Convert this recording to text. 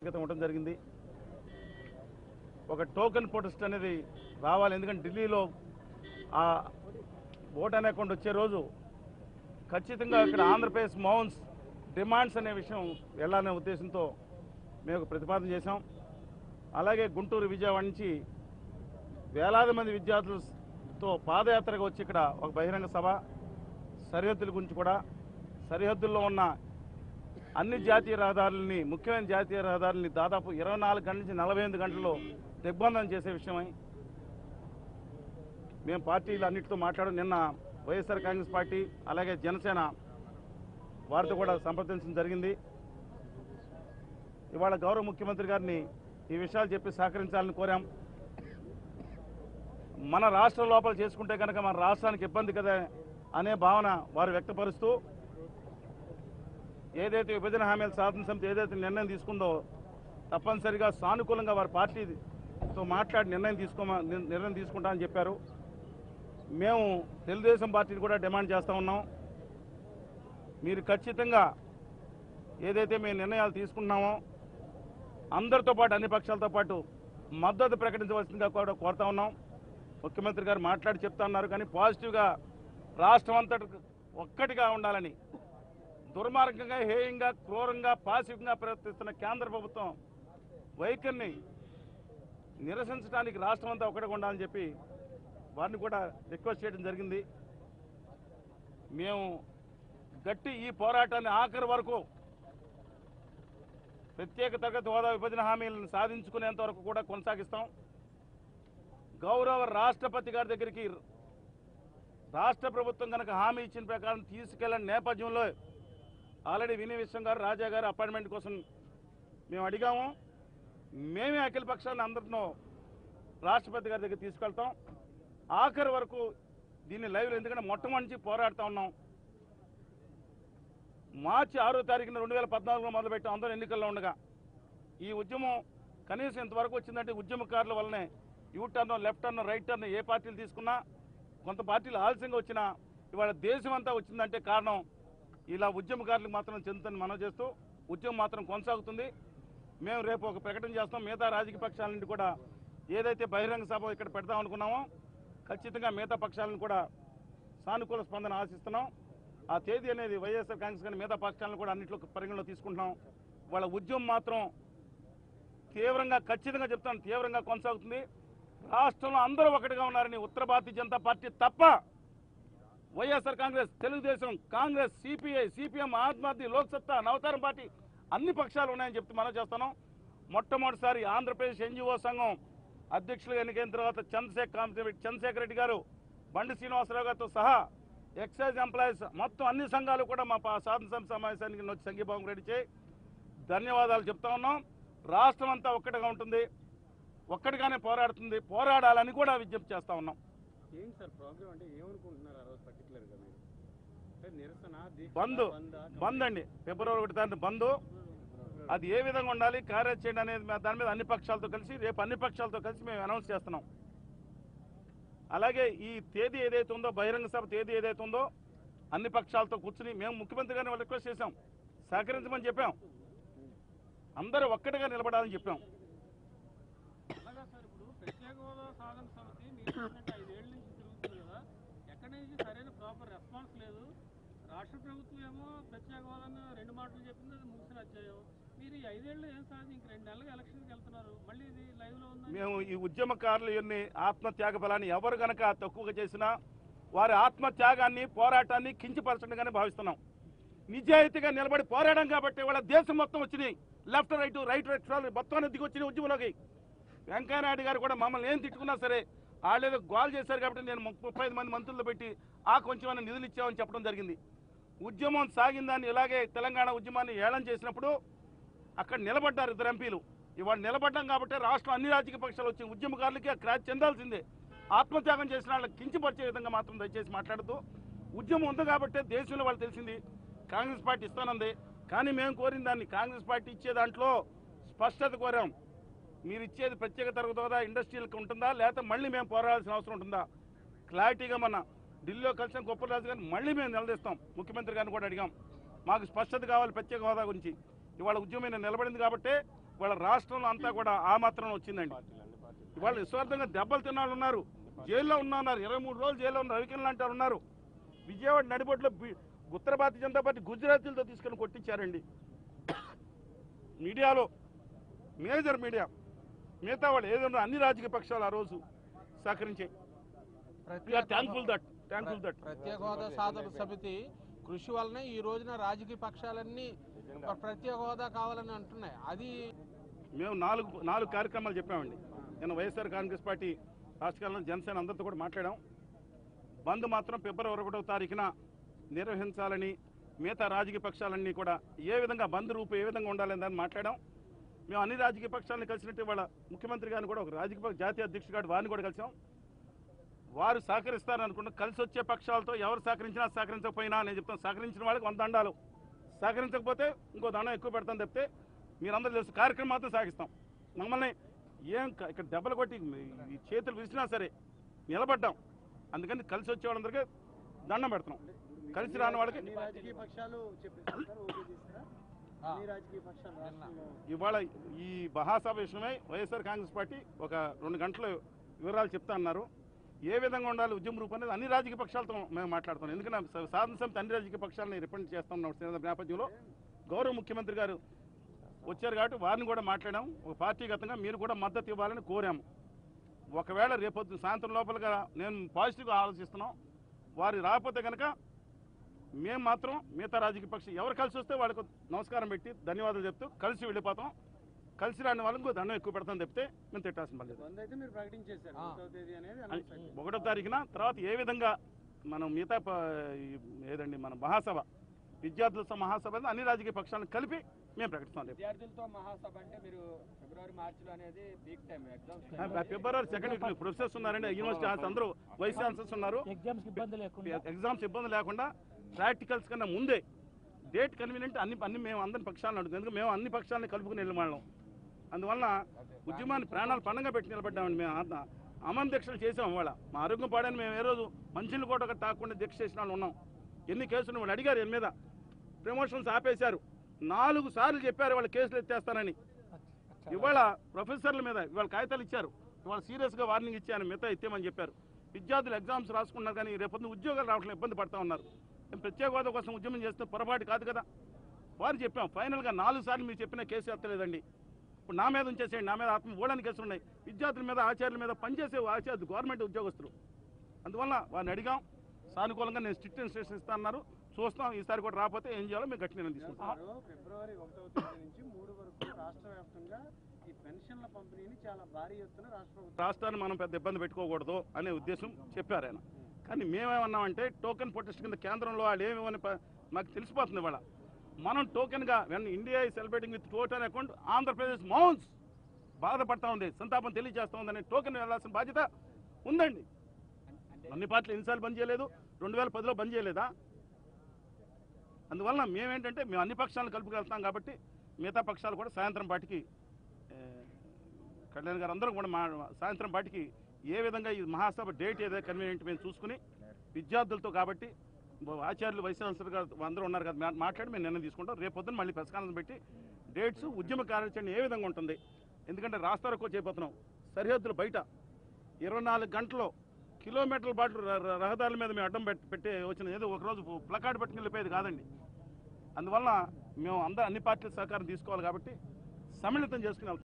క్రితం ఉండడం జరిగింది ఒక టోకెన్ ప్రొటెస్ట్ అనేది రావాలి ఎందుకంటే ఢిల్లీలో ఆ ఓట్ అనే అకౌంట్ వచ్చే రోజు ఖచ్చితంగా ఇక్కడ ఆంధ్రప్రదేశ్ మౌన్స్ డిమాండ్స్ అనే విషయం వెళ్ళాలనే ఉద్దేశంతో మేము ఒక ప్రతిపాదన చేశాం అలాగే గుంటూరు విజయవాడ నుంచి వేలాది మంది విద్యార్థులతో పాదయాత్రగా వచ్చి ఇక్కడ ఒక బహిరంగ సభ సరిహద్దుల గురించి కూడా సరిహద్దుల్లో ఉన్న అన్ని జాతీయ రహదారులని ముఖ్యమైన జాతీయ రహదారులని దాదాపు ఇరవై నాలుగు గంటల నుంచి నలభై ఎనిమిది గంటల్లో దిగ్బంధనం చేసే విషయమై మేము పార్టీలు అన్నిటితో మాట్లాడడం నిన్న వైఎస్ఆర్ కాంగ్రెస్ పార్టీ అలాగే జనసేన వారితో కూడా సంప్రదించడం జరిగింది ఇవాళ గౌరవ ముఖ్యమంత్రి గారిని ఈ విషయాలు చెప్పి సహకరించాలని కోరాం మన రాష్ట్ర లోపల చేసుకుంటే కనుక మన రాష్ట్రానికి ఇబ్బంది కదా అనే భావన వారు వ్యక్తపరుస్తూ ఏదైతే విభజన హామీల సాధన సమితి ఏదైతే నిర్ణయం తీసుకుందో తప్పనిసరిగా సానుకూలంగా వారి పార్టీతో మాట్లాడి నిర్ణయం తీసుకోమా నిర్- నిర్ణయం తీసుకుంటామని చెప్పారు మేము తెలుగుదేశం పార్టీని కూడా డిమాండ్ చేస్తూ ఉన్నాం మీరు ఖచ్చితంగా ఏదైతే మేము నిర్ణయాలు తీసుకున్నామో అందరితో పాటు అన్ని పక్షాలతో పాటు మద్దతు ప్రకటించవలసిందిగా కూడా కోరుతా ఉన్నాం ముఖ్యమంత్రి గారు మాట్లాడి చెప్తా ఉన్నారు కానీ పాజిటివ్గా రాష్ట్రం అంతటి ఒక్కటిగా ఉండాలని దుర్మార్గంగా హేయంగా క్రూరంగా పాసివ్గా ప్రవర్తిస్తున్న కేంద్ర ప్రభుత్వం వైఖరిని నిరసించడానికి రాష్ట్రం అంతా ఒకటిగా ఉండాలని చెప్పి వారిని కూడా రిక్వెస్ట్ చేయడం జరిగింది మేము గట్టి ఈ పోరాటాన్ని ఆఖరి వరకు ప్రత్యేక తరగతి హోదా విభజన హామీలను సాధించుకునేంత వరకు కూడా కొనసాగిస్తాం గౌరవ రాష్ట్రపతి గారి దగ్గరికి రాష్ట్ర ప్రభుత్వం కనుక హామీ ఇచ్చిన ప్రకారం తీసుకెళ్లిన నేపథ్యంలో ఆల్రెడీ విని విశ్వం గారు రాజా గారు అపాయింట్మెంట్ కోసం మేము అడిగాము మేమే అఖిల పక్షాన్ని అందరితో రాష్ట్రపతి గారి దగ్గర తీసుకెళ్తాం ఆఖరి వరకు దీన్ని లైవ్లో ఎందుకంటే మొట్టమొదటి పోరాడుతూ ఉన్నాం మార్చి ఆరో తారీఖున రెండు వేల పద్నాలుగులో మొదలుపెట్టాం అందరూ ఎన్నికల్లో ఉండగా ఈ ఉద్యమం కనీసం ఇంతవరకు వచ్చిందంటే ఉద్యమకారుల వల్లనే U turn left turn right turn ఏ పార్టీలు తీసుకున్నా కొంత పార్టీలు ఆలస్యంగా వచ్చినా ఇవాళ దేశం అంతా వచ్చిందంటే కారణం ఇలా ఉద్యమకారులకు మాత్రం చెందుతుంది మనం చేస్తూ ఉద్యమం మాత్రం కొనసాగుతుంది మేము రేపు ఒక ప్రకటన చేస్తాం మిగతా రాజకీయ పక్షాల నుండి కూడా ఏదైతే బహిరంగ సభ ఇక్కడ పెడదాం అనుకున్నామో ఖచ్చితంగా మిగతా పక్షాలను కూడా సానుకూల స్పందన ఆశిస్తున్నాం ఆ తేదీ అనేది వైఎస్ఆర్ కాంగ్రెస్ కానీ మిగతా పక్షాలను కూడా అన్నింటిలో పరిగణలో తీసుకుంటున్నాం వాళ్ళ ఉద్యమం మాత్రం తీవ్రంగా ఖచ్చితంగా చెప్తాను తీవ్రంగా కొనసాగుతుంది రాష్ట్రంలో అందరూ ఒకటిగా ఉన్నారని ఉత్తర భారతీయ జనతా పార్టీ తప్ప YSR Congress Telugu Desam Congress CPI CPM Aam Aadmi Lok Satta నవతారం పార్టీ అన్ని పక్షాలు ఉన్నాయని చెప్తే మనం చేస్తున్నాం మొట్టమొదటిసారి ఆంధ్రప్రదేశ్ ఎన్జిఓ సంఘం అధ్యక్షులు ఎన్నికైన తర్వాత చంద్రశేఖర్ చంద్రశేఖర్ రెడ్డి గారు బండి శ్రీనివాసరావు గారితో సహా ఎక్సైజ్ ఎంప్లాయీస్ మొత్తం అన్ని సంఘాలు కూడా మా పా- సాధన సమితి సమావేశానికి వచ్చి సంఘీభావం రెడీ చేయి ధన్యవాదాలు చెప్తా ఉన్నాం రాష్ట్రం అంతా ఒక్కటిగా ఉంటుంది ఒక్కటిగానే పోరాడుతుంది పోరాడాలని కూడా విజ్ఞప్తి చేస్తా ఉన్నాం ఏంటి సార్ ప్రాబ్లం అంటే ఏమనుకుంటున్నారు ఆ రోజు పర్టికులర్గా మీరు అంటే నిరసన దీక్ష, బంద్ బందా? బంద్ అండి ఫిబ్రవరి ఒకటి తారీఖు బంద్ అది ఏ విధంగా ఉండాలి కార్యాచరణ అనేది మేము దాని మీద అన్ని పక్షాలతో కలిసి రేపు అన్ని పక్షాలతో కలిసి మేము అనౌన్స్ చేస్తున్నాం అలాగే ఈ తేదీ ఏదైతే ఉందో బహిరంగ సభ తేదీ ఏదైతే ఉందో అన్ని పక్షాలతో కూర్చుని మేము ముఖ్యమంత్రి గారిని రిక్వెస్ట్ చేశాం సహకరించమని చెప్పాం అందరూ ఒక్కటిగా నిలబడాలని చెప్పాం అలాగా సార్ ఇప్పుడు ప్రత్యేక హోదా సాధన సమితి మీరు చెప్పినట్టు ఐదేళ్ల నుంచి తిరుగుతుంది కదా ఎక్కడి నుంచి సరైన ప్రాపర్ రెస్పాన్స్ లేదు రాష్ట్ర ప్రభుత్వం ఏమో ప్రత్యేక హోదాను రెండు మాటలు చెప్పింది అది ముగిసిన అధ్యాయం మీరు ఈ ఐదేళ్ళు ఏం సాధించి ఇంక రెండు నెలలుగా ఎలక్షన్కి వెళ్తున్నారు మళ్ళీ ఇది లైవ్ లో ఉందా మేము ఈ ఉద్యమకారులు ఎన్ని ఆత్మత్యాగ బలాన్ని ఎవరు గనక తక్కువగా చేసినా వారి ఆత్మత్యాగాన్ని పోరాటాన్ని కించపరచడంగానే భావిస్తున్నాం నిజాయితీగా నిలబడి పోరాడం కాబట్టి వాళ్ళ దేశం మొత్తం వచ్చినాయి లెఫ్ట్ రైట్ రైట్ రైట్ మొత్తం దిగి వచ్చినాయి ఉద్యమంలోకి వెంకయ్యనాయుడు గారు కూడా మమ్మల్ని ఏం తిట్టుకున్నా సరే వాళ్ళు ఏదో గోల్ చేశారు కాబట్టి నేను ముప్పై ఐదు మంది మంత్రులు పెట్టి ఆ కొంచెం నిధులు ఇచ్చామని చెప్పడం జరిగింది ఉద్యమం సాగిందాన్ని ఇలాగే తెలంగాణ ఉద్యమాన్ని ఏళం చేసినప్పుడు అక్కడ నిలబడ్డారు ఇద్దరు ఎంపీలు ఇవాళ నిలబడ్డాం కాబట్టి రాష్ట్రం అన్ని రాజకీయ పక్షాలు వచ్చి ఉద్యమకారులకి ఆ క్రాచ్ చెందాల్సిందే ఆత్మత్యాగం చేసిన వాళ్ళకి కించపరిచే విధంగా మాత్రం దయచేసి మాట్లాడుతూ ఉద్యమం ఉంది కాబట్టి దేశంలో వాళ్ళు తెలిసింది కాంగ్రెస్ పార్టీ ఇస్తానంది కానీ మేము కోరిన దాన్ని కాంగ్రెస్ పార్టీ ఇచ్చే దాంట్లో స్పష్టత కోరాం మీరు ఇచ్చేది ప్రత్యేక తరగతి హోదా ఇండస్ట్రీలకు ఉంటుందా లేకపోతే మళ్ళీ మేము పోరాడాల్సిన అవసరం ఉంటుందా క్లారిటీగా మన ఢిల్లీలో కలిసిన గొప్పరాజు గారిని మళ్ళీ మేము నిలదీస్తాం ముఖ్యమంత్రి గారిని కూడా అడిగాం మాకు స్పష్టత కావాలి ప్రత్యేక హోదా గురించి ఇవాళ ఉద్యమం నిలబడింది కాబట్టి వాళ్ళ రాష్ట్రంలో అంతా కూడా ఆ మాత్రం వచ్చిందండి ఇవాళ నిస్వార్థంగా దెబ్బలు తిన్నాళ్ళు ఉన్నారు జైల్లో ఉన్నారు ఇరవై మూడు రోజులు జైల్లో ఉన్న రవికిరణ్ లాంటి వాళ్ళు ఉన్నారు విజయవాడ నడిబొడ్లో బి- ఉత్తర భారతీయ జనతా పార్టీ గుజరాతీలతో తీసుకొని కొట్టించారండి మీడియాలో మేజర్ మీడియా మిగతా వాళ్ళు ఏదైనా అన్ని రాజకీయ పక్షాలు ఆ రోజు సహకరించాయి థ్యాంక్ఫుల్ దట్ థ్యాంక్ఫుల్ దట్ ప్రత్యేక హోదా సాధన సమితి కృషి వలన ఈ రోజున రాజకీయ పక్షాలన్నీ ప్రత్యేక హోదా కావాలని అంటున్నాయి అది మేము నాలుగు నాలుగు కార్యక్రమాలు చెప్పామండి నేను వైఎస్ఆర్ కాంగ్రెస్ పార్టీ రాష్ట్రాల్లో జనసేన అందరితో కూడా మాట్లాడాం బంద్ మాత్రం ఫిబ్రవరి ఒకటో తారీఖున నిర్వహించాలని మిగతా రాజకీయ పక్షాలన్నీ కూడా ఏ విధంగా బంద్ రూపు ఏ విధంగా ఉండాలని దాన్ని మాట్లాడాం మేము అన్ని రాజకీయ పక్షాలను కలిసినట్టు వాళ్ళ ముఖ్యమంత్రి గారిని కూడా ఒక రాజకీయ పక్ష- జాతీయ అధ్యక్షుడు గారు వారిని కూడా కలిసాం వారు సహకరిస్తారు అనుకుంటే కలిసి వచ్చే పక్షాలతో ఎవరు సహకరించినా సహకరించకపోయినా నేను చెప్తాను సహకరించిన వాళ్ళకి వంద దండాలు సహకరించకపోతే ఇంకో దండం ఎక్కువ పెడతాను చెప్తే మీరందరూ తెలుసు కార్యక్రమం మాత్రం సాగిస్తాం మమ్మల్ని ఏం క- ఇక్కడ దెబ్బలు కొట్టి ఈ చేతులు విసినా సరే నిలబడ్డాం అందుకని కలిసి వచ్చే వాళ్ళందరికీ దండం పెడుతున్నాం కలిసి రాని వాళ్ళకి అన్ని రాజకీయ పక్షాలు చెప్పేసారు సార్ ఓకే చేస్తారా అన్ని రాజకీయ పక్షాలు రాష్ట్రంలో ఇవాళ ఈ మహాసభ విషయమై వైఎస్ఆర్ కాంగ్రెస్ పార్టీ ఒక రెండు గంటల వివరాలు చెప్తా అన్నారు ఏ విధంగా ఉండాలి ఉద్యమ రూపం అనేది అన్ని రాజకీయ పక్షాలతో మేము మాట్లాడుతున్నాం ఎందుకంటే స- సాధన సమితి అన్ని రాజకీయ పక్షాలని రిప్రజెంట్ చేస్తున్నాం నేపథ్యంలో గౌరవ ముఖ్యమంత్రి గారు వచ్చారు కాబట్టి వారిని కూడా మాట్లాడాం ఒక పార్టీగతంగా మీరు కూడా మద్దతు ఇవ్వాలని కోరాము ఒకవేళ రేపొద్దు సాయంత్రం లోపలగా నేను పాజిటివ్గా ఆలోచిస్తున్నాం వారు రాకపోతే కనుక మేము మాత్రం మిగతా రాజకీయ పక్షం ఎవరు కలిసి వస్తే వాళ్ళకు నమస్కారం పెట్టి ధన్యవాదాలు చెప్తూ కలిసి వెళ్ళిపోతాం కలిసి రాని వాళ్ళకి ఇంకో దండం ఎక్కువ పెడతాం చెప్తే మేము తిట్టాల్సిన పని లేదు బంద్ అయితే మీరు ప్రకటించేశారు ఆ. ఒకటో తేదీ అనేది అని అనౌన్స్ అయింది ఒకటో తారీఖున తర్వాత ఏ విధంగా మనం మిగతా ప- ఈ ఏదండి మన మహాసభ విద్యార్థుల మహాసభ అనేది అన్ని రాజకీయ పక్షాలను కలిపి మేము ప్రకటిస్తాం రేపు విద్యార్థులతో మహాసభ అంటే మీరు ఫిబ్రవరి మార్చిలో అనేది పీక్ టైం ఎగ్జామ్స్ ఆ, ఫిబ్రవరి సెకండ్ వీక్ ప్రొఫెసర్స్ ఉన్నారండి యూనివర్సిటీ అందరూ వైస్ ఛాన్సలర్స్ ఉన్నారు ఎగ్జామ్స్ ఇబ్బంది లేకుండా ఎగ్జామ్స్ ఇబ్బంది లేకుండా ప్రాక్టికల్స్ కన్నా ముందే డేట్ కన్వీనియంట్ అన్ని అన్ని మేము అందరి పక్షాలను అడుగుతాం ఎందుకంటే మేము అన్ని పక్షాలను కలుపుకుని వెళ్ళిమాళ్ళం అందువల్ల ఉద్యమాన్ని ప్రాణాలు పండగ పెట్టి నిలబడ్డామండి మేము అంత అమన్ దీక్షలు చేసాం వాళ్ళ మా ఆరోగ్యం పాడని మేము ఏ రోజు మంచిని కూడా తాకుండా దీక్ష చేసిన వాళ్ళు ఉన్నాం ఎన్ని కేసులు వాళ్ళు అడిగారు ఎన్ని మీద ప్రమోషన్స్ ఆపేశారు నాలుగు సార్లు చెప్పారు వాళ్ళు కేసులు ఎత్తేస్తానని ఇవాళ ప్రొఫెసర్ల మీద ఇవాళ కాగితాలు ఇచ్చారు ఇవాళ సీరియస్గా వార్నింగ్ ఇచ్చాను మిగతా ఇచ్చేమని చెప్పారు విద్యార్థులు ఎగ్జామ్స్ రాసుకున్నారు కానీ రేపొద్దు ఉద్యోగాలు రావట్లేదు ఇబ్బంది పడతా ఉన్నారు మేము ప్రత్యేక హోదా కోసం ఉద్యమం చేస్తే పొరపాటు కాదు కదా వారు చెప్పాం ఫైనల్గా నాలుగు సార్లు మీరు చెప్పిన కేసు ఎత్తలేదండి ఇప్పుడు నా మీద ఉంచేసేయండి నా మీద ఆత్మ ఓడని కేసులు ఉన్నాయి విద్యార్థుల మీద ఆచార్యుల మీద పనిచేసే ఆచార్యులు గవర్నమెంట్ ఉద్యోగస్తులు అందువల్ల వారిని అడిగాం సానుకూలంగా నేను స్ట్రిక్ట్ ఇన్స్ట్రక్షన్ ఇస్తా అన్నారు చూస్తాం ఈసారి కూడా రాకపోతే ఏం చేయాలో మేము గట్టి నిర్ణయం తీసుకుంటాం సార్ ఫిబ్రవరి ఒకటవ తేదీ నుంచి మూడు వరకు రాష్ట్ర వ్యాప్తంగా ఈ పెన్షన్ల పంపిణీని చాలా భారీ ఎత్తున రాష్ట్ర ప్రభుత్వం రాష్ట్రాన్ని మనం పెద్ద ఇబ్బంది పెట్టుకోకూడదు అనే ఉద్దేశం చెప్పారు ఆయన కానీ మేమేమన్నామంటే టోకెన్ ప్రొటెస్ట్ కింద కేంద్రంలో వాళ్ళు ఏమేమని ప- మాకు తెలిసిపోతుంది ఇవాళ మనం టోకెన్గా వెన్ ఇండియా ఈ సెలబ్రేటింగ్ విత్ టోటన్ అకౌంట్ ఆంధ్రప్రదేశ్ మౌన్స్ బాధపడతా ఉంది సంతాపం తెలియజేస్తా ఉందని టోకెన్ వెళ్ళాల్సిన బాధ్యత ఉందండి అన్ని పార్టీలు ఎన్నిసార్లు బంద్ చేయలేదు రెండు వేల పదిలో బంద్ చేయలేదా అందువలన మేమేంటంటే మేము అన్ని పక్షాలను కలుపుకెళ్తాం కాబట్టి మిగతా పక్షాలు కూడా సాయంత్రం పాటికి ఏ, కళ్యాణ్ గారు అందరం కూడా మా సాయంత్రం పాటికి ఏ విధంగా ఈ మహాసభ డేట్ ఏదో కన్వీనియంట్ మేము చూసుకుని విద్యార్థులతో కాబట్టి ఆచార్యులు వైస్ ఛాన్సలర్ గారు అందరూ ఉన్నారు కదా మా- మాట్లాడి మేము నిర్ణయం తీసుకుంటాం రేపు పొద్దున్న మళ్ళీ ప్రెస్ కాన్ఫరెన్స్ పెట్టి డేట్స్ ఉద్యమ కార్యాచరణ ఏ విధంగా ఉంటుంది ఎందుకంటే రాస్తారకో చేయబోతున్నాం సరిహద్దులు బయట ఇరవై నాలుగు గంటలు కిలోమీటర్ల పాటు ర- ర- రహదారుల మీద మేము అడ్డం పెట్టి పెట్టి వచ్చిన ఏదో ఒకరోజు ప్లకార్డ్ పట్టుకుని వెళ్ళిపోయేది కాదండి అందువల్ల మేము అందరూ అన్ని పార్టీల సహకారం తీసుకోవాలి కాబట్టి సమ్మిళితం చేసుకుని వెళ్తాం